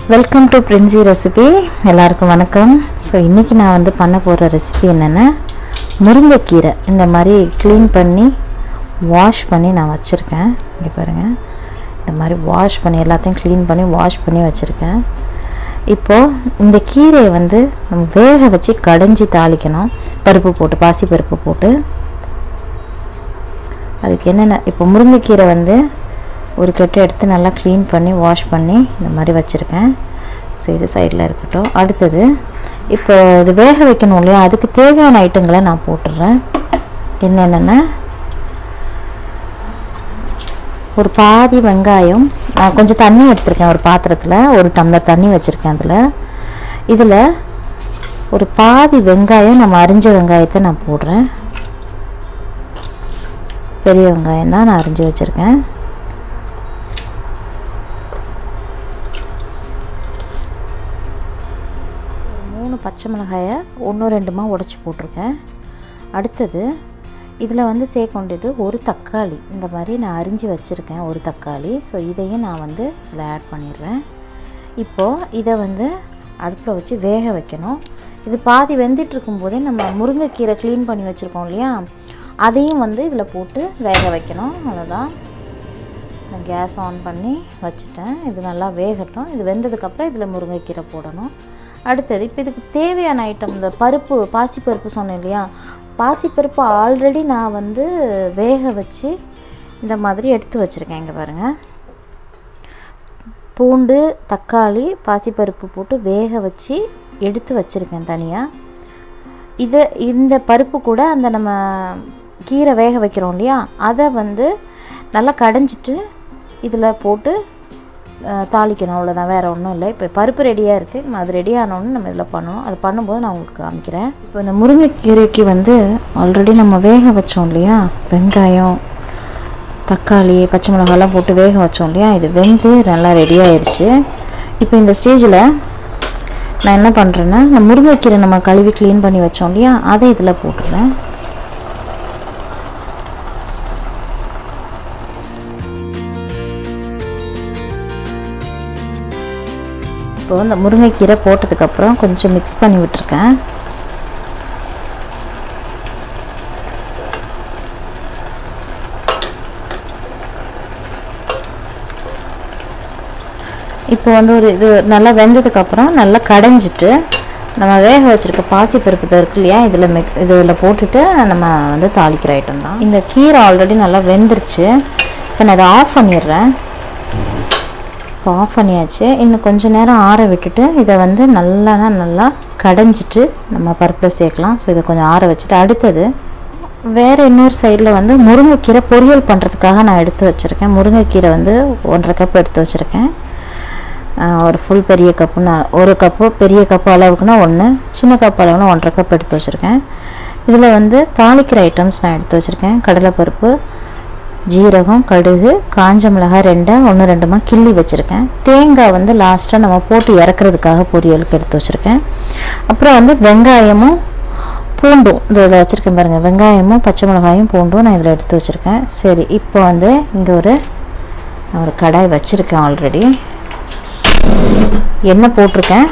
welcome to Princy recipe எல்லாருக்கும் வணக்கம் so இன்றைக்கி நான் வந்து பண்ண போகிற ரெசிபி என்னென்னா முருங்கைக்கீரை இந்த மாதிரி க்ளீன் பண்ணி வாஷ் பண்ணி நான் வச்சுருக்கேன் இங்கே பாருங்கள் இந்த மாதிரி வாஷ் பண்ணி எல்லாத்தையும் க்ளீன் பண்ணி வாஷ் பண்ணி வச்சுருக்கேன் இப்போது இந்த கீரையை வந்து நம்ம வேக வச்சு கடைஞ்சி தாளிக்கணும் பருப்பு போட்டு பாசி பருப்பு போட்டு அதுக்கு என்னென்ன இப்போ முருங்கைக்கீரை வந்து ஒரு கட்டு எடுத்து நல்லா க்ளீன் பண்ணி வாஷ் பண்ணி இந்த மாதிரி வச்சுருக்கேன் ஸோ இது சைடில் இருக்கட்டும் அடுத்தது இப்போ இது வேக வைக்கணும் இல்லையா அதுக்கு தேவையான ஐட்டங்களை நான் போட்டுடுறேன் என்னென்னா ஒரு பாதி வெங்காயம் நான் கொஞ்சம் தண்ணி எடுத்திருக்கேன் ஒரு பாத்திரத்தில் ஒரு டம்ளர் தண்ணி வச்சுருக்கேன் அதில் இதில் ஒரு பாதி வெங்காயம் நம்ம அரிஞ்ச வெங்காயத்தை நான் போடுறேன் பெரிய வெங்காயம் தான் நான் அரிஞ்சு வச்சுருக்கேன் மூணு பச்சை மிளகாயை ஒன்று ரெண்டுமா உடச்சி போட்டிருக்கேன் அடுத்தது இதில் வந்து சேர்க்க வேண்டியது ஒரு தக்காளி இந்த மாதிரி நான் அரிஞ்சு வச்சுருக்கேன் ஒரு தக்காளி ஸோ இதையும் நான் வந்து இதில் ஆட் பண்ணிடுறேன் இப்போது இதை வந்து அடுப்பில் வச்சு வேக வைக்கணும் இது பாதி வெந்துட்டு இருக்கும்போதே நம்ம முருங்கைக்கீரை க்ளீன் பண்ணி வச்சுருக்கோம் இல்லையா அதையும் வந்து இதில் போட்டு வேக வைக்கணும் அவ்வளோதான் நான் கேஸ் ஆன் பண்ணி வச்சுட்டேன் இது நல்லா வேகட்டும் இது வெந்ததுக்கப்புறம் இதில் முருங்கைக்கீரை போடணும் அடுத்தது இப்போ இதுக்கு தேவையான ஐட்டம் இந்த பருப்பு பாசிப்பருப்பு சொன்னேன் இல்லையா பாசிப்பருப்பு ஆல்ரெடி நான் வந்து வேக வச்சு இந்த மாதிரி எடுத்து வச்சுருக்கேன் இங்கே பாருங்கள் பூண்டு தக்காளி பாசிப்பருப்பு போட்டு வேக வச்சு எடுத்து வச்சுருக்கேன் தனியாக இது இந்த பருப்பு கூட அந்த நம்ம கீரை வேக வைக்கிறோம் இல்லையா அதை வந்து நல்லா கடைஞ்சிட்டு இதில் போட்டு தாளிக்கணும் அவ்வளோதான் வேறு ஒன்றும் இல்லை இப்போ பருப்பு ரெடியாக இருக்குது நம்ம அது ரெடி ஆனோன்னு நம்ம இதில் பண்ணணும் அது பண்ணும்போது நான் உங்களுக்கு காமிக்கிறேன் இப்போ இந்த முருங்கைக்கீரைக்கு வந்து ஆல்ரெடி நம்ம வேக வச்சோம் இல்லையா வெங்காயம் தக்காளி பச்சை மிளகாலாம் போட்டு வேக வச்சோம் இல்லையா இது வெந்து நல்லா ரெடி ஆயிடுச்சு இப்போ இந்த ஸ்டேஜில் நான் என்ன பண்ணுறேன்னா இந்த முருங்கைக்கீரை நம்ம கழுவி க்ளீன் பண்ணி வச்சோம் இல்லையா அதை இதில் போட்டுறேன் இப்போ இந்த முருங்கைக்கீரை போட்டதுக்கப்புறம் கொஞ்சம் மிக்ஸ் பண்ணி விட்டுருக்கேன் இப்போ வந்து ஒரு இது நல்லா வெந்ததுக்கப்புறம் நல்லா கடைஞ்சிட்டு நம்ம வேக வச்சுருக்க பாசிப்பருப்பு இது இருக்கு இல்லையா இதில் மிக் இதில் போட்டுட்டு நம்ம வந்து தாளிக்கிற ஐட்டம் தான் இந்த கீரை ஆல்ரெடி நல்லா வெந்துருச்சு இப்போ நான் இதை ஆஃப் பண்ணிடுறேன் இப்போ ஆஃப் பண்ணியாச்சு இன்னும் கொஞ்சம் நேரம் ஆற விட்டுட்டு இதை வந்து நல்லா நல்லா கடைஞ்சிட்டு நம்ம பருப்பில் சேர்க்கலாம் ஸோ இதை கொஞ்சம் ஆற வச்சுட்டு அடுத்தது வேறு இன்னொரு சைடில் வந்து முருங்கைக்கீரை பொரியல் பண்ணுறதுக்காக நான் எடுத்து வச்சுருக்கேன் முருங்கைக்கீரை வந்து ஒன்றரை கப் எடுத்து வச்சுருக்கேன் ஒரு ஃபுல் பெரிய கப்பு நான் ஒரு கப்பு பெரிய கப்பு அளவுக்குனா ஒன்று சின்ன கப் அளவுனா ஒன்றரை கப் எடுத்து வச்சுருக்கேன் இதில் வந்து தாளிக்கிற ஐட்டம்ஸ் நான் எடுத்து வச்சுருக்கேன் கடலைப்பருப்பு ஜீரகம் கடுகு காஞ்ச மிளகாய் ரெண்டை ஒன்று ரெண்டுமா கிள்ளி வச்சுருக்கேன் தேங்காய் வந்து லாஸ்ட்டாக நம்ம போட்டு இறக்குறதுக்காக பொரியலுக்கு எடுத்து வச்சுருக்கேன் அப்புறம் வந்து வெங்காயமும் பூண்டும் இதில் வச்சுருக்கேன் பாருங்கள் வெங்காயமும் பச்சை மிளகாயும் பூண்டும் நான் இதில் எடுத்து வச்சுருக்கேன் சரி இப்போ வந்து இங்கே ஒரு நான் ஒரு கடாய் வச்சுருக்கேன் ஆல்ரெடி எண்ணெய் போட்டிருக்கேன்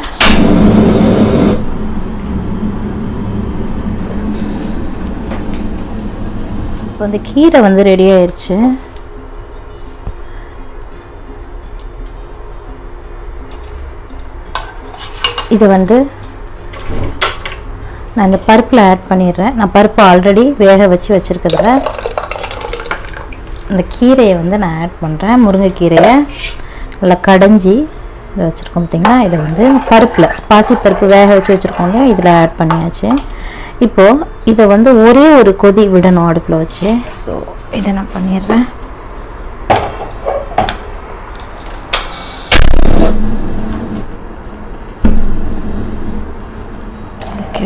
இப்போ இந்த கீரை வந்து ரெடி ஆயிடுச்சு இதை வந்து நான் இந்த பருப்பில் ஆட் பண்ணிடுறேன் நான் பருப்பு ஆல்ரெடி வேக வச்சு வச்சுருக்கிறதுல இந்த கீரையை வந்து நான் ஆட் பண்ணுறேன் முருங்கைக்கீரையை நல்லா கடைஞ்சி இதை வச்சுருக்கோம் பார்த்திங்களா இதை வந்து பருப்பில் பாசிப்பருப்பு வேக வச்சு வச்சுருக்கோம் இல்லையா இதில் ஆட் பண்ணியாச்சு இப்போது இதை வந்து ஒரே ஒரு கொதி விடணும் அடுப்பில் வச்சு ஸோ இதை நான் பண்ணிடுறேன் ஓகே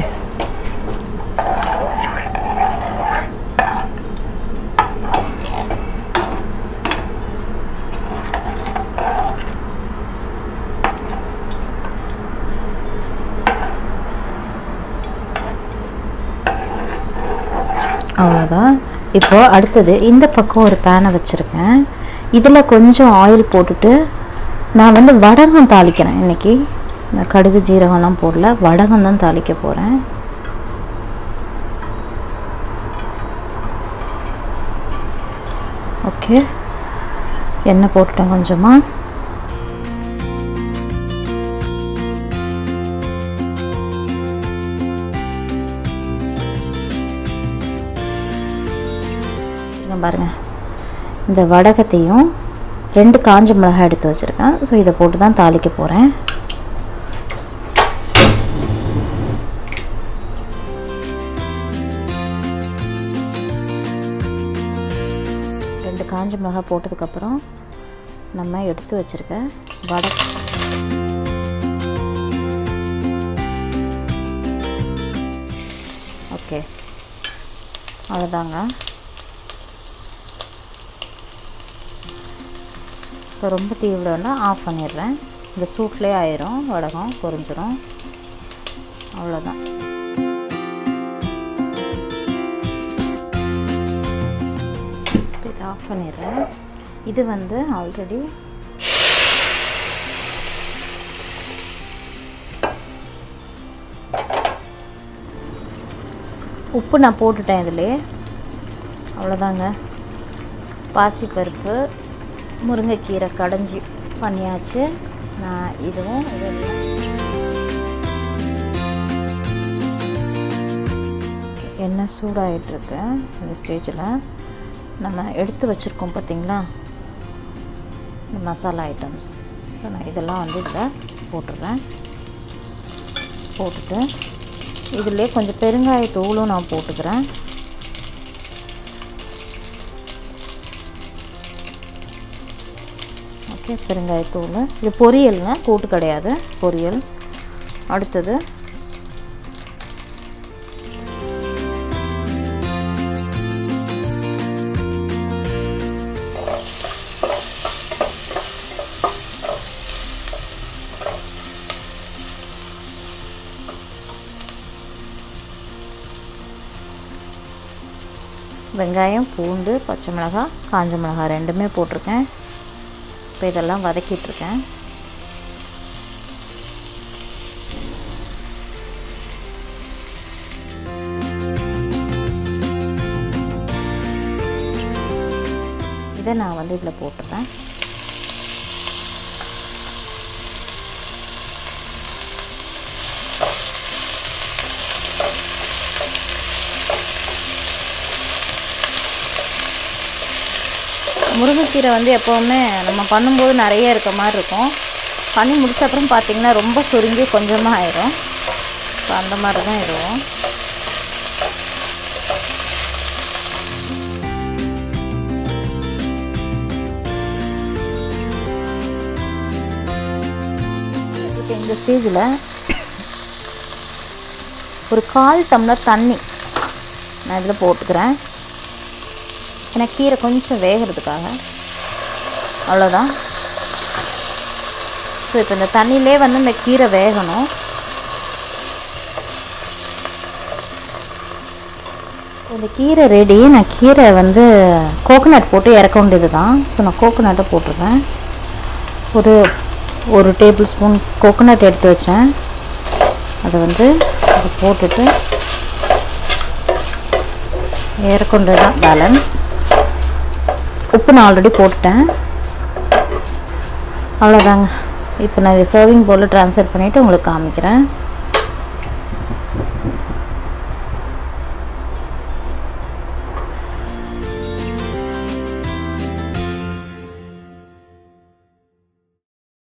அவ்வளோதான் இப்போது அடுத்தது இந்த பக்கம் ஒரு பேனை வச்சுருக்கேன் இதில் கொஞ்சம் ஆயில் போட்டுட்டு நான் வந்து வடகம் தாளிக்கிறேன் இன்னைக்கு நான் கடுகு ஜீரகம்லாம் போடல வடகம் தான் தாளிக்க போகிறேன் ஓகே எண்ணெய் போட்டுட்டேன் கொஞ்சமாக இங்க பாருங்க இந்த வடகத்தையும் ரெண்டு காஞ்ச மிளகாய் எடுத்து வச்சுருக்கேன் ஸோ இதை போட்டு தான் தாளிக்க போகிறேன் ரெண்டு காஞ்ச மிளகாய் போட்டதுக்கப்புறம் நம்ம எடுத்து வச்சுருக்க வடை ஓகே அவ்வளோதாங்க இப்போ ரொம்ப தீவிரம்னா ஆஃப் பண்ணிடுறேன் இந்த சூட்லேயே ஆயிரும் வடகம் பொரிஞ்சிரும் அவ்வளோதான் இதை ஆஃப் பண்ணிடுறேன் இது வந்து ஆல்ரெடி உப்பு நான் போட்டுட்டேன் இதிலே அவ்வளோதாங்க பாசிப்பருப்பு முருங்கைக்கீரை கடைஞ்சி பண்ணியாச்சு நான் இதுவும் இதெல்லாம் எண்ணெய் சூடாகிட்டுருக்கு இந்த ஸ்டேஜில் நம்ம எடுத்து வச்சுருக்கோம் பார்த்தீங்களா இந்த மசாலா ஐட்டம்ஸ் ஸோ நான் இதெல்லாம் வந்து இதில் போட்டுடுறேன் போட்டுட்டு இதிலே கொஞ்சம் பெருங்காயத்தூளும் நான் போட்டுக்கிறேன் ஓகே பெருங்காயத்தூள் இது பொரியலுங்க கூட்டு கிடையாது பொரியல் அடுத்தது வெங்காயம் பூண்டு பச்சை மிளகாய் காஞ்ச மிளகாய் ரெண்டுமே போட்டிருக்கேன் இப்போ இதெல்லாம் வதக்கிட்டுருக்கேன் இதை நான் வந்து இதில் போட்டுறேன் முருங்கைக்கீரை வந்து எப்போவுமே நம்ம பண்ணும்போது நிறைய இருக்க மாதிரி இருக்கும் பண்ணி முடிச்ச அப்புறம் பார்த்திங்கன்னா ரொம்ப சுருங்கி கொஞ்சமாக ஆயிரும் ஸோ அந்த மாதிரி தான் இதுவும் இப்போ இந்த ஸ்டேஜில் ஒரு கால் டம்ளர் தண்ணி நான் இதில் போட்டுக்கிறேன் ஏன்னா கீரை கொஞ்சம் வேகிறதுக்காக அவ்வளோதான் ஸோ இப்போ இந்த தண்ணியிலே வந்து இந்த கீரை வேகணும் இந்த கீரை ரெடி நான் கீரை வந்து கோகோனட் போட்டு இறக்க வேண்டியது தான் ஸோ நான் கோகோனட்டை போட்டிருக்கேன் ஒரு ஒரு டேபிள் ஸ்பூன் கோகோனட் எடுத்து வச்சேன் அதை வந்து அதை போட்டுட்டு இறக்கொண்டது தான் பேலன்ஸ் உப்பு நான் ஆல்ரெடி போட்டுட்டேன் அவ்வளோதாங்க இப்போ நான் இதை சர்விங் போல் ட்ரான்ஸ்ஃபர் பண்ணிவிட்டு உங்களுக்கு காமிக்கிறேன்